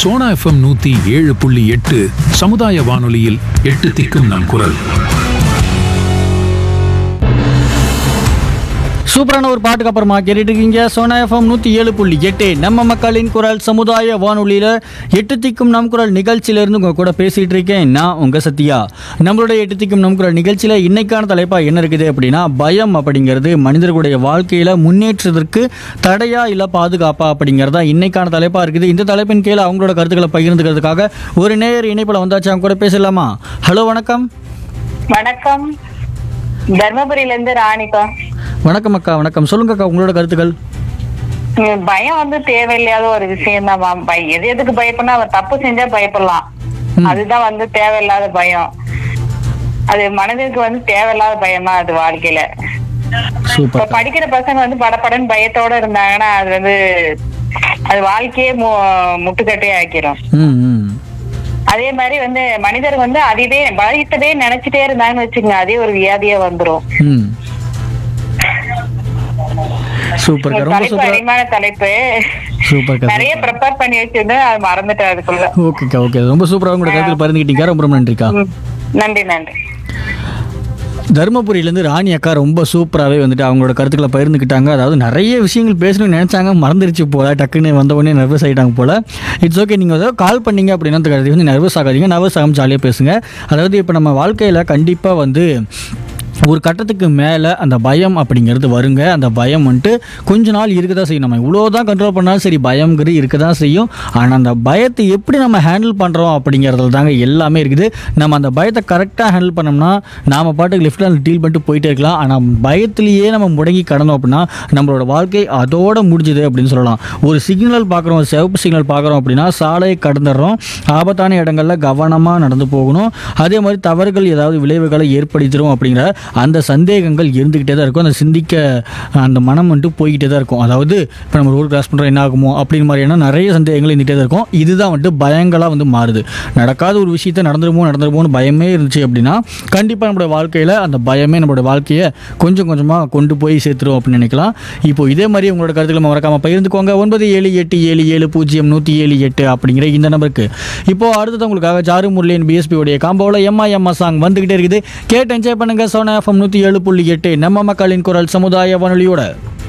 Sona FM நூத்தி ஏழு புள்ளி எட்டு சமுதாய வானொலியில் எட்டு திக்கும் நம் குரல் சூப்பரான ஒரு பாட்டுக்கு அப்புறமா கேட்டுட்டு இருக்கீங்க சோனா எஃப்எம் நூற்றி ஏழு புள்ளி எட்டு நம்ம மக்களின் குரல் சமுதாய வானொலியில் எட்டு திக்கும் நம் குரல் நிகழ்ச்சியிலேருந்து உங்கள் கூட பேசிகிட்டு இருக்கேன் நான் உங்கள் சத்யா நம்மளுடைய எட்டு திக்கும் நம் குரல் நிகழ்ச்சியில் இன்னைக்கான தலைப்பாக என்ன இருக்குது அப்படின்னா பயம் அப்படிங்கிறது மனிதர்களுடைய வாழ்க்கையில் முன்னேற்றத்திற்கு தடையா இல்லை பாதுகாப்பா அப்படிங்கிறது தான் இன்னைக்கான தலைப்பாக இருக்குது இந்த தலைப்பின் கீழே அவங்களோட கருத்துக்களை பகிர்ந்துக்கிறதுக்காக ஒரு நேயர் இணைப்பில் வந்தாச்சு அவங்க கூட பேசலாமா ஹலோ வணக்கம் வணக்கம் தர்மபுரியில இருந்து ராணிப்பா வணக்கம் அக்கா வணக்கம் சொல்லுங்க அக்கா உங்களோட கருத்துக்கள் உம், பயம் வந்து தேவையில்லாத ஒரு விஷயம் தான் எது எதுக்கு பயப்படணும் அவர் தப்பு செஞ்சா பயப்படலாம் அதுதான் வந்து தேவையில்லாத பயம் அது மனதிற்கு வந்து தேவையில்லாத பயம் தான் அது வாழ்க்கையில இப்ப சூப்பர் படிக்கிற பசங்க வந்து படபடன்னு பயத்தோட இருந்தாங்கன்னா அது வந்து அது வாழ்க்கையே மு- முட்டுக்கட்டே ஆக்கிரும் ம் ம் அதே மாதிரி வந்து மனிதர் வந்து அதுவே பயத்ததே நினைச்சிட்டே இருந்தாங்கன்னு வச்சுக்கோங்க அதே ஒரு வியாதியா வந்துரும் ம் சூப்பர் ஒரு ரொம்ப தலைப்பு சூப்பர் அருமையான தலைப்பு சூப்பர் நிறைய ப்ரிப்பேர் பண்ணி வச்சிருந்தேன் அது மறந்துட்டேன் அதுக்குள்ள ஓகேக்கா ஓகே ரொம்ப சூப்பராக உங்களோட கருத்தில் பகிர்ந்துக்கிட்டீங்க ரொம்ப ரொம்ப நன்றிக்கா ம். நன்றி நன்றி தருமபுரியிலேருந்து ராணி அக்கா ரொம்ப சூப்பராகவே வந்துட்டு அவங்களோட கருத்துக்களை பகிர்ந்துக்கிட்டாங்க அதாவது நிறைய விஷயங்கள் பேசணும்னு நினச்சாங்க மறந்துருச்சு போல டக்குன்னு வந்த உடனே நர்வஸ் ஆகிட்டாங்க போல இட்ஸ் ஓகே நீங்கள் ஏதாவது கால் பண்ணீங்க அப்படின்னா அந்த கருத்து வந்து நர்வஸ் ஆகாதீங்க நர்வஸ் ஆகாம ஜாலியாக பேசுங்க அதாவது இப்போ நம்ம வாழ்க்கையில் கண்டிப்பாக வந்து ஒரு கட்டத்துக்கு மேலே அந்த பயம் அப்படிங்கிறது வருங்க அந்த பயம் வந்துட்டு கொஞ்ச நாள் இருக்க தான் செய்யும் நம்ம இவ்வளோ தான் கண்ட்ரோல் பண்ணாலும் சரி பயம்ங்கிறது இருக்க தான் செய்யும் ஆனால் அந்த பயத்தை எப்படி நம்ம ஹேண்டில் பண்ணுறோம் அப்படிங்கிறதுல தாங்க எல்லாமே இருக்குது நம்ம அந்த பயத்தை கரெக்டாக ஹேண்டில் பண்ணோம்னா நாம் பாட்டுக்கு லெஃப்டில் டீல் பண்ணிட்டு போயிட்டே இருக்கலாம் ஆனால் பயத்திலேயே நம்ம முடங்கி கடந்தோம் அப்படின்னா நம்மளோட வாழ்க்கை அதோட முடிஞ்சுது அப்படின்னு சொல்லலாம் ஒரு சிக்னல் பார்க்குறோம் சிவப்பு சிக்னல் பார்க்குறோம் அப்படின்னா சாலையை கடந்துடுறோம் ஆபத்தான இடங்களில் கவனமாக நடந்து போகணும் அதே மாதிரி தவறுகள் ஏதாவது விளைவுகளை ஏற்படுத்திடும் அப்படிங்கிற அந்த சந்தேகங்கள் இருந்துக்கிட்டே தான் இருக்கும் அந்த சிந்திக்க அந்த மனம் வந்துட்டு போய்கிட்டே தான் இருக்கும் அதாவது இப்போ நம்ம ரோடு கிராஸ் பண்ணுறோம் என்ன ஆகுமோ அப்படின்னு மாதிரியான நிறைய சந்தேகங்கள் இருந்துகிட்டே தான் இருக்கும் இதுதான் வந்துட்டு பயங்களாக வந்து மாறுது நடக்காத ஒரு விஷயத்த நடந்துருமோ நடந்துருமோன்னு பயமே இருந்துச்சு அப்படின்னா கண்டிப்பாக நம்மளோட வாழ்க்கையில் அந்த பயமே நம்மளோட வாழ்க்கையை கொஞ்சம் கொஞ்சமாக கொண்டு போய் சேர்த்துரும் அப்படின்னு நினைக்கலாம் இப்போ இதே மாதிரி உங்களோட கருத்துக்களை மறக்காமல் பகிர்ந்துக்கோங்க ஒன்பது ஏழு எட்டு ஏழு ஏழு பூஜ்ஜியம் நூற்றி ஏழு எட்டு அப்படிங்கிற இந்த நம்பருக்கு இப்போ அடுத்தது உங்களுக்காக ஜாரு முரளியின் பிஎஸ்பி உடைய காம்போவில் எம்மா எம்மா சாங் வந்துகிட்டே இருக்குது கேட்டு என்ஜாய் பண்ணுங்க சோனா எஃப்எம் நூற்றி ஏழு புள்ளி எட்டு நம்ம மக்களின் குரல் சமுதாய வானொலியோட